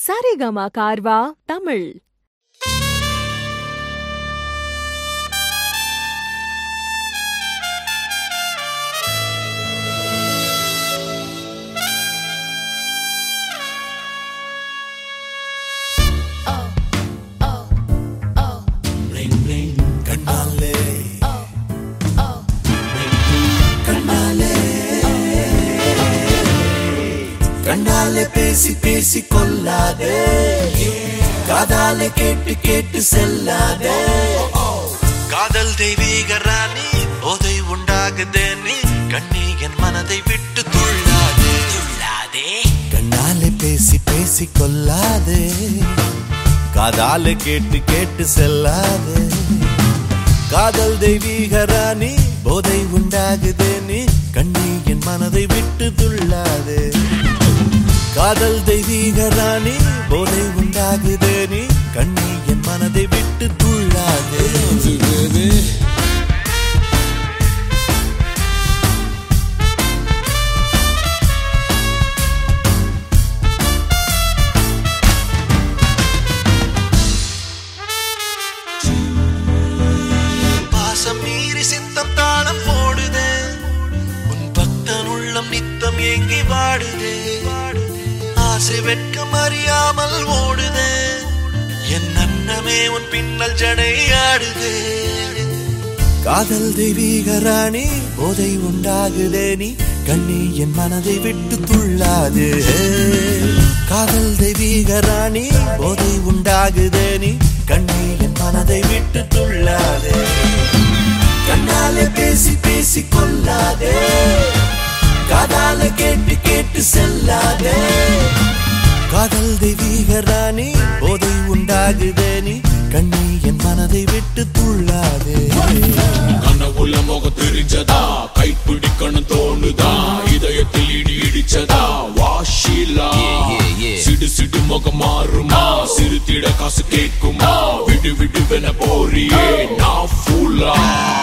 சரிகமா கார்வா தமிழ் கண்ணாலே கண்ணாலே கண்ணாலே பேசி பேசி கொல்லாதே காதாலே கேட்டு கேட்டு செல்லாதே காதல் தெய்வீக ராணி போதை உண்டாகுதே நீ கண்ணி என் மனதை விட்டு துள்ளாதே துள்ளாதே கண்ணாலே பேசி பேசி கொல்லாதே காதால கேட்டு கேட்டு செல்லாதே காதல் தெய்வீக ராணி போதை உண்டாகுதே நீ கண்ணி என் மனதை விட்டு துள்ளாதே காதல் தெய்வீக ராணி போதை உண்டாகுதே நீ கண்ணி என் மனதை விட்டு துள்ளாதே பாசம் மீறி சித்தம் தாளம் போடுதே உன் பக்தன் உள்ளம் நித்தம் ஏங்கி வாடுதே ஆசை வெட்கம் அறியாமல் ஓடுதே என் அன்னமே உன் பின்னல் ஜடை ஆடுதே காதல் தெய்வீக ராணி போதை உண்டாகுதே நீ கண்ணி என் மனதை விட்டு துள்ளாது காதல் தெய்வீக ராணி போதை உண்டாகுதே நீ கண்ணி என் மனதை விட்டு துள்ளாதே கண்ணாலே பேசி பேசி கொல்லாதே காதால கேட்டு கேட்டு செல்லாதே காதல் தெய்வீக ராணி போதை உண்டாகுதே நீ கண்ணி என் மனதை விட்டு துள்ளாதே கனவுல முகம் தெரிஞ்சதா கை பிடிக்கணும் தோணுதா இதயத்தில் இடி இடிச்சதா வாஷிலா சிடு சிடு முகம் மாறுமா சிறுத்திட காசு கேட்குமா விடு விடு வென போறியே நான் ஃபூலா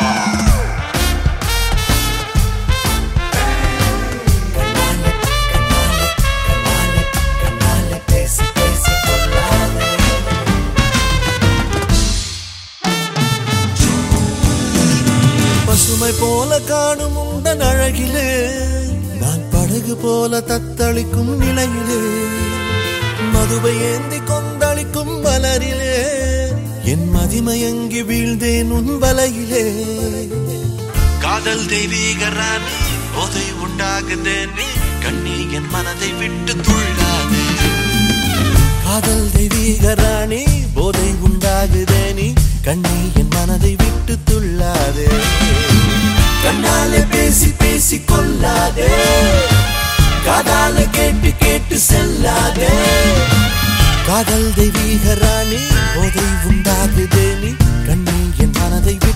கண்ணாலே பேசி பேசி கொல்லாதே பசுமை போல காணும் உந்தன் அழகிலே நான் படகு போல தத்தளிக்கும் நிலையிலே மதுவை ஏந்தி கொந்தளிக்கும் மலரிலே என் மதிமயங்கி வீழ்ந்தேன் உன் வலையிலே காதல் தெய்வீக ராணி போதை உண்டாகுதே நீ கண்ணி என் மனதை விட்டு துள்ளாதே காதல் தெய்வீக ராணி போதை உண்டாகுதே நீ கண்ணி என் மனதை விட்டு துள்ளாதே கண்ணாலே பேசி பேசி கொல்லாதே காதால கேட்டு கேட்டு செல்லாதே காதல் தெய்வீக ராணி போதை உண்டாகுதே நீ கண்ணி என் மனதை விட்டு